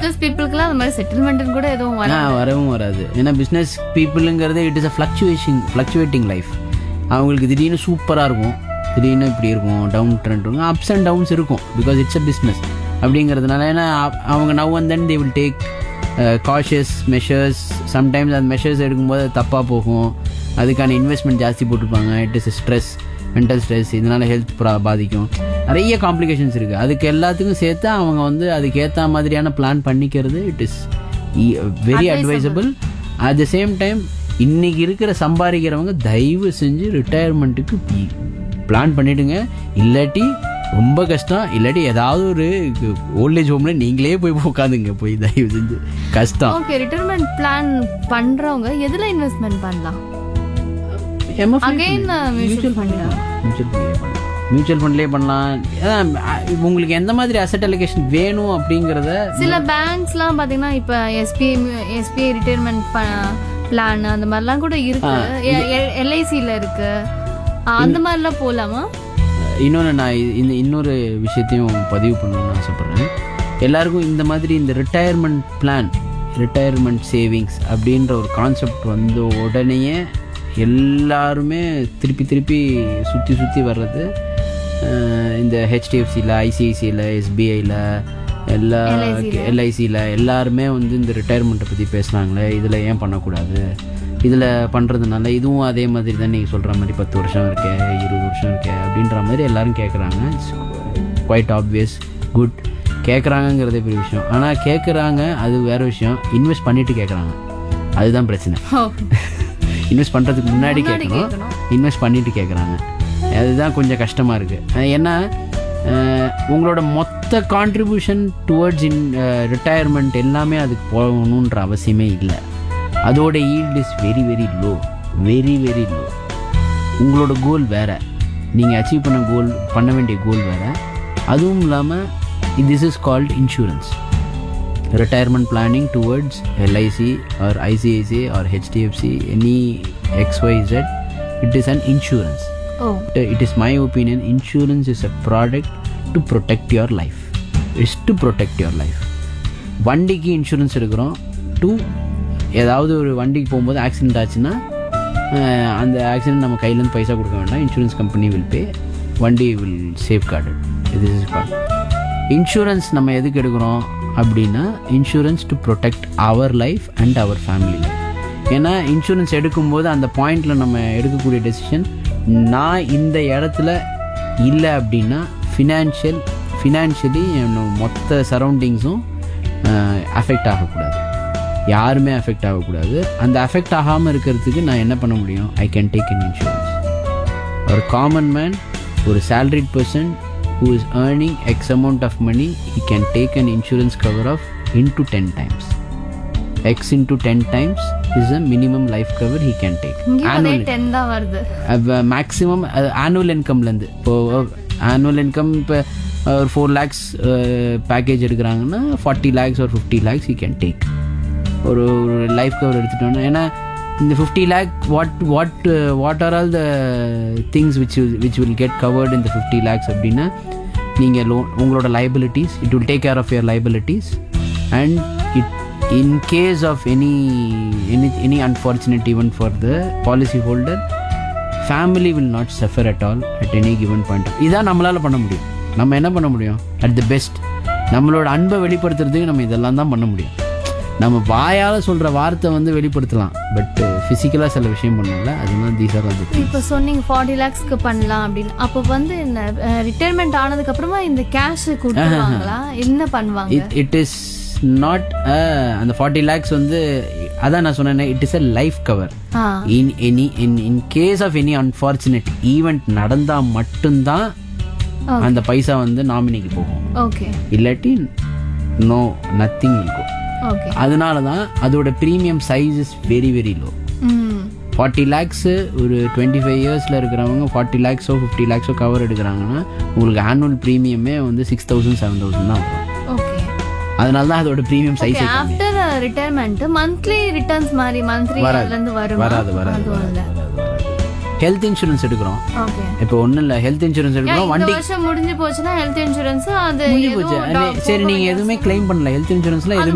Business பீப்புளுக்குலாம் அந்த மாதிரி settlement கூட எதுவும் வர ஆ வரவும் வராது ஏன்னா பிஸ்னஸ் பீப்புளுங்கிறது it is a fluctuation fluctuating life அவங்களுக்கு திடீர்னு சூப்பராக இருக்கும் திடீர்னு இப்படி இருக்கும் டவுன் ட்ரெண்ட் இருக்கும் அப்ஸ் அண்ட் டவுன்ஸ் இருக்கும் பிகாஸ் இட்ஸ் அ பிஸ்னஸ் அப்படிங்கிறதுனால ஏன்னா அ- அவங்க now and then they will take cautious measures sometimes அந்த மெஷர்ஸ் எடுக்கும்போது அது தப்பாக போகும் அதுக்கான இன்வெஸ்ட்மெண்ட் ஜாஸ்தி போட்டிருப்பாங்க it is stress mental stress இதனால ஹெல்த் பாதிக்கும் நிறைய காம்ப்ளிகேஷன்ஸ் இருக்குது அதுக்கு எல்லாத்துக்கும் சேர்த்து அவங்க வந்து அதுக்கு ஏற்ற மாதிரியான பிளான் பண்ணிக்கிறது it is very advisable at the same time இன்னைக்கு இருக்கிற சம்பாதிக்கிறவங்க தயவு செஞ்சு ரிட்டையர்மெண்ட்டுக்கு பிளான் பண்ணிடுங்க இல்லாட்டி ரொம்ப கஷ்டம் இல்லாட்டி ஏதாவது ஒரு ஓல்டேஜ் ஹோம்ல நீங்களே போய் உட்காந்துங்க போய் தயவு செஞ்சு கஷ்டம் ஓகே ரிட்டைர்மெண்ட் பிளான் பண்றவங்க எதுல இன்வெஸ்ட்மெண்ட் பண்ணலாம் Again, uh, mutual fund ஆ? மியூச்சுவல் ஃபண்ட்லேயே பண்ணலாம் மியூச்சுவல் ஃபண்ட்லேயே பண்ணலாம் அதான், அ- உங்களுக்கு எந்த மாதிரி அசட் அலோகேஷன் வேணும் அப்படிங்கிறத சில பேங்க்ஸ்லாம் பாத்தீங்கன்னா இப்ப எஸ்பிஐ எஸ்பிஐ ரிட்டைர்மெண்ட் பிளான் அந்த மாதிரிலாம் கூட இருக்கு எல்ஐசில இருக்கு ஆ, அந்த மாதிரிலாம் போலாமா இன்னொன்று நான் இ- இந்த இன்னொரு விஷயத்தையும் பதிவு பண்ணணும்னு ஆசைப்பட்றேன் எல்லாருக்கும் இந்த மாதிரி இந்த ரிட்டையர்மெண்ட் பிளான் ரிட்டையர்மெண்ட் சேவிங்ஸ் அப்படின்ற ஒரு கான்செப்ட் வந்த உடனேயே எல்லாருமே திருப்பி திருப்பி சுற்றி சுற்றி வர்றது அஹ், இந்த ஹெச்டிஎஃப்சியில் ஐசிஐசியில் எஸ்பிஐயில் எல்லா எல்ஐசியில் எல்லாருமே வந்து இந்த ரிட்டையர்மெண்ட்டை பற்றி பேசுகிறாங்களே இதில் ஏன் பண்ணக்கூடாது இதில் பண்ணுறதுனால இதுவும் அதே மாதிரி தான் நீங்கள் சொல்கிற மாதிரி பத்து வருஷம் இருக்கே இருபது வருஷம் இருக்கே அப்படின்ற மாதிரி எல்லாரும் கேட்குறாங்க குவைட் ஆப்வியஸ் குட் கேட்குறாங்கங்கிறதே பெரிய விஷயம் ஆனால் கேட்குறாங்க அது வேற விஷயம் இன்வெஸ்ட் பண்ணிட்டு கேட்குறாங்க அதுதான் பிரச்சனை இன்வெஸ்ட் பண்ணுறதுக்கு முன்னாடி கேட்கணும் கேட்கணும். இன்வெஸ்ட் பண்ணிட்டு கேட்குறாங்க அதுதான் கொஞ்சம் கஷ்டமாக இருக்குது ஏன்னா அஹ், உங்களோட மொத்த கான்ட்ரிபியூஷன் டுவர்ட்ஸ் இன் ரிட்டையர்மெண்ட் எல்லாமே அதுக்கு போகணுன்ற அவசியமே இல்லை அதோட yield is very very low very very low உங்களோட கோல் வேற நீங்கள் அச்சீவ் பண்ண கோல் பண்ண வேண்டிய கோல் வேற அதுவும் இல்லாமல் this is called insurance retirement planning towards LIC or ICICI or HDFC, any XYZ, it is an insurance. Oh It is my opinion, insurance is a product to protect your life. It's to protect your life. வண்டிக்கு insurance எடுக்கிறோம் to ஏதாவது ஒரு வண்டிக்கு போகும்போது accident ஆச்சுன்னா அஹ், அந்த accident நம்ம கையிலேருந்து பைசா கொடுக்க வேண்டாம் இன்சூரன்ஸ் கம்பெனி வில் பே வண்டி வில் சேஃப் கார்டு இது இஸ் கால் இன்சூரன்ஸ் நம்ம எதுக்கு எடுக்கிறோம் அப்படின்னா insurance to protect our life and our family life ஏன்னா இன்சூரன்ஸ் எடுக்கும்போது அந்த பாயிண்ட்ல நம்ம எடுக்கக்கூடிய டெசிஷன் நான் இந்த இடத்துல இல்லை அப்படின்னா ஃபினான்ஷியல் ஃபினான்ஷியலி மொத்த சரௌண்டிங்ஸும் அஃபெக்ட் ஆகக்கூடாது யாருமே அஃபெக்ட் ஆகக்கூடாது அந்த அஃபெக்ட் ஆகாமல் இருக்கிறதுக்கு நான் என்ன பண்ண முடியும் I can take in insurance ஒரு காமன் மேன் ஒரு salaried person who is earning x amount of money he can take an insurance cover of into 10 times x into 10 times is a minimum life cover he can take இங்கேயும் அதே ten தான் வருது maximum annual இன்கம்லேருந்து இப்போ annual income இப்போ ஒரு four lakhs package எடுக்கிறாங்கன்னா forty lakhs ஒரு fifty lakhs you can take ஒரு ஒரு லைஃப் கவர் எடுத்துட்டோம்னா ஏன்னா இந்த fifty lakh what what what are all the things which which will get covered இந்த ஃபிஃப்டி லேக்ஸ் அப்படின்னா நீங்கள் லோன் உங்களோட liabilities it will take care of your liabilities and it in case of any any any unfortunate even for the policy holder family will not suffer at all at any given point இதான் நம்மளால் பண்ண முடியும் நம்ம என்ன பண்ண முடியும் at the best நம்மளோட அன்பை வெளிப்படுத்துறதுக்கு நம்ம இதெல்லாம் தான் பண்ண முடியும் நம்ம வாயால் சொல்கிற வார்த்தை வந்து வெளிப்படுத்தலாம் பட் ஃபிசிக்கலாக சில விஷயம் பண்ணல அதனால தீஸ் ஆர் ஆல் தி இப்போ சொன்னீங்க ஃபார்ட்டி லேக்ஸ்க்கு பண்ணலாம் அப்படின்னு அப்போ வந்து இந்த ரிட்டைர்மெண்ட் ஆனதுக்கு அப்புறமா இந்த கேஷ் கொடுத்துருவாங்களா என்ன பண்ணுவாங்க இட் இட் இஸ் நாட் அந்த ஃபார்ட்டி லேக்ஸ் வந்து அதான் நான் சொன்னேன் it is a life cover ah in any in in case of any unfortunate event நடந்தால் மட்டும்தான் அந்த பைசா வந்து நாமினிக்கு போகும் ஓகே இல்லாட்டி no nothing will go okay அதனால தான் அதோட premium size is very very low hmm forty lakhs ஒரு டுவெண்ட்டி ஃபைவ் இயர்ஸில் இருக்கிறவங்க ஃபார்ட்டி லேக்ஸோ ஃபிஃப்டி லேக்ஸோ கவர் எடுக்கிறாங்கன்னா உங்களுக்கு ஆனுவல் ப்ரீமியமே வந்து சிக்ஸ் தௌசண்ட் செவன் தௌசண்ட் தான் வரும் ஓகே அதனால தான் அதோட premium size after retirement monthly returns மாதிரி மந்த்லி வராது. இருந்து வரும் வராது வராது அதுவும் இல்ல ஹெல்த் இன்சூரன்ஸ் எடுக்கிறோம் ஓகே இப்போ ஒன்றும் இல்லை ஹெல்த் இன்சூரன்ஸ் எடுக்கிறோம் இந்த வண்டி வருஷம் முடிஞ்சு போச்சுன்னா ஹெல்த் இன்சூரன்ஸ் அது முடிஞ்சு எதுவும் போச்சு டா- சரி நீங்கள் எதுவுமே கிளைம் பண்ணல ஹெல்த் இன்சூரன்ஸ்ல எதுவுமே